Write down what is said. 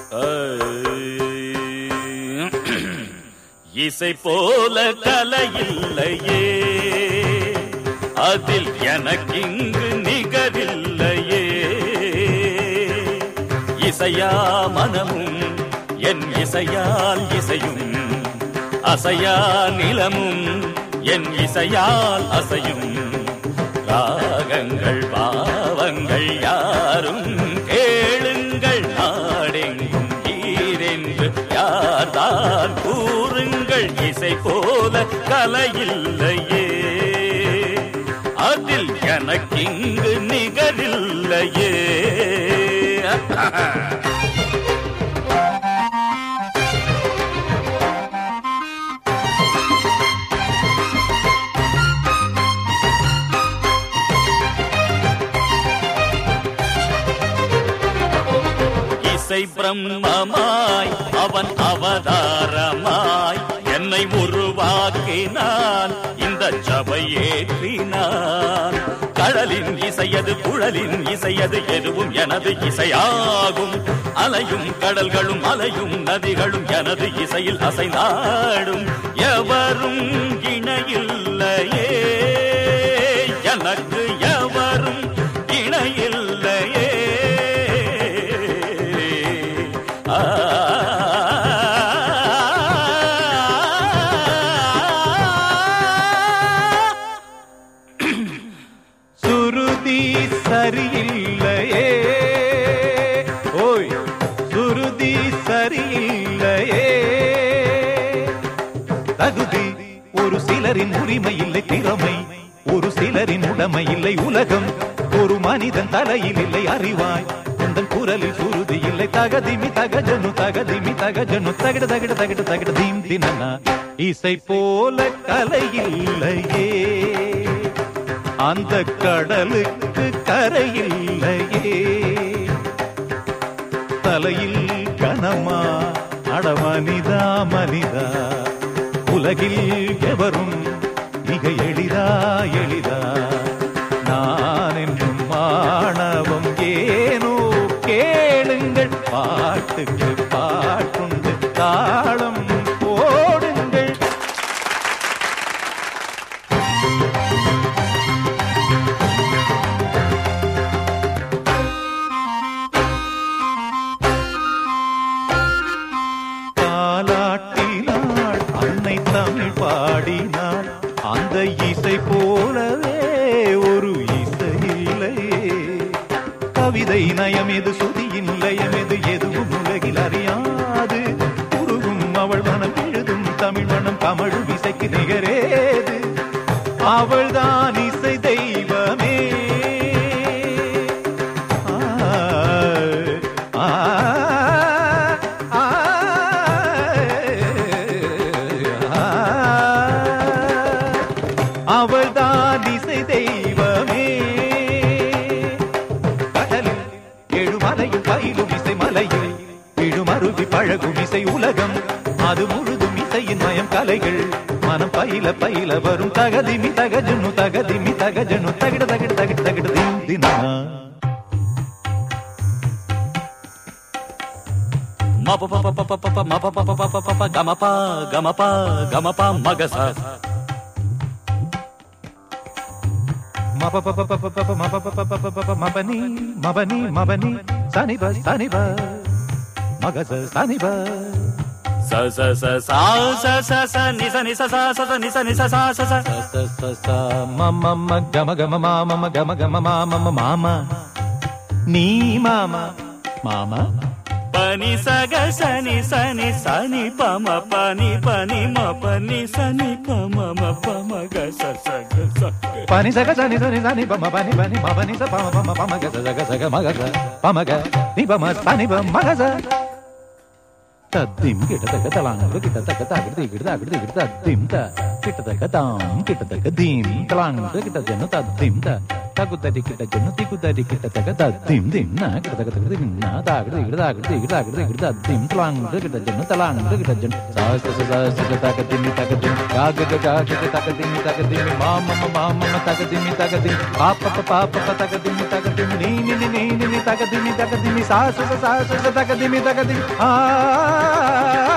இசை போல கலையில்லையே அதில் எனக்கிங்கு நிகரில்லையே இசையா மனமும் என் இசையால் இசையும் அசையா நிலமும் என் இசையால் அசையும் ராகங்கள் பாவங்கள் யாரும் கேளுங்கள் நாடெங்கும் ஈரென்று யார்தான் கூறுங்கள் இசை போல கலையில்லையே அதில் எனக்கிங்கு நிகரில்லையே இசை பிரம்மமாய் அவன் அவதாரமாய் என்னை உருவாக்கினான் இந்த சபை ஏற்றினான் கடலின் இசையது குழலின் இசையது எதுவும் எனது இசையாகும் அலையும் கடல்களும் அலையும் நதிகளும் எனது இசையில் அசைந்தாடும் எவரும் இணையில்லையே எனக்கு எவரும் இணையில்லையே ஆ சுருதி சரியில்லையே ஓய் சுருதி சரியில்லையே தகுதி ஒரு சிலரின் உரிமை இல்லை திறமை ஒரு சிலரின் உடைமை இல்லை உலகம் ஒரு மனிதன் தலையில் இல்லை அறிவாய் உந்தன் குரலில் சுருதி இல்லை தகதிமி தகஜனு தகதிமி தகஜனு தகிட தகிட தகிட தகிட தீம் தினனா இசை போல கலை இல்லையே அந்த கடலுக்கு கரையில்லையே தலையில் கனமா அட மனிதா மனிதா உலகில் எவரும் மிக எளிதா எளிதா நான் என்றும் மாணவம் ஏனோ கேளுங்கள் பாட்டுக்கு பாட்டுண்டு தாளம் போடுங்கள் தாலாட்டினாள் அன்னை தமிழ் பாடினாள் அந்த இசை போலவே ஒரு இசை இல்லையே கவிதை நயம் எது சுதியின் லயம் எது எதுவும் உலகில் அறியாது உருகும் அவள் மனம் எழுதும் தமிழ் மனம் கமழும் இசைக்கு நிகரேது அவள்தான் இசை தெய்வமே ஆ, ஆ, அவள்தான் இசை தெய்வமே கடலில் எழுமலையும் பயிலும் இசை மலையில் விழுமருவி பழகும் இசை உலகம் அது முழுதும் இசையின் மயம் கலைகள் மனம் பயில பயில வரும் தகதிமி தகஜனு தகதிமி தகஜனு தகிட தகிட தகிட தகிட தீம் தினா மப ப ப ப ப ப மப ப ப ப ப ப கம ப கம ப கம ப மகச மப ப ப ப ப ப ப மப ப ப ப ப ப ப மபனி மபனி மபனி சனிப சனிப மகச சனிப ச ச ச சா ச ச ச நி ச நி ச சா ச ச நி ச நி ச சா ச ச ச ச ச ச மம ம கம கம மாம ம கம கம மாம ம மாமா நீ மாமா மாமா பனி சக சனி சனி சனி பம பனி பனி ம பனி சனி பம ம பம க ச ச க ச க. பனி சக சனி சனி சனி பம பனி பனி மபனி ச பம பம பம க ச சக சக மக ச பம க நீ பம சனி பம மக ச தத்திம் கிட்டத்தக்க தலாங்கு கிட்டத்தக்க தகிடு கிடு தகிடு கிடு தத்திம் த கிட்டத்தக்க தாம் கிட்டத்தக்க தீம் தலாங்கு கிட்ட ஜன தத்திம் த తగు తరికిట జున్ను తిగు తరికిట తగ దద్దిం దిన్న కిట తగ తగ దిన్న తాగడ దిగడ తాగడ దిగడ తాగడ దిగడ దద్దిం తలాంగ్ దిగడ జున్ను తలాంగ్ దిగడ జున్ను సాస స స తగ దిమ్మి తగ దిమ్ గాగ గ గాగ గ తగ దిమ్మి తగ దిమ్మి మామ మామ తగ దిమ్మి తగ దిమ్ పాప పాప తగ దిమ్మి తగ దిమ్ నీ ని ని ని ని తగ దిమ్మి తగ దిమ్మి సాస స సాస తగ దిమ్మి తగ దిమ్ ఆ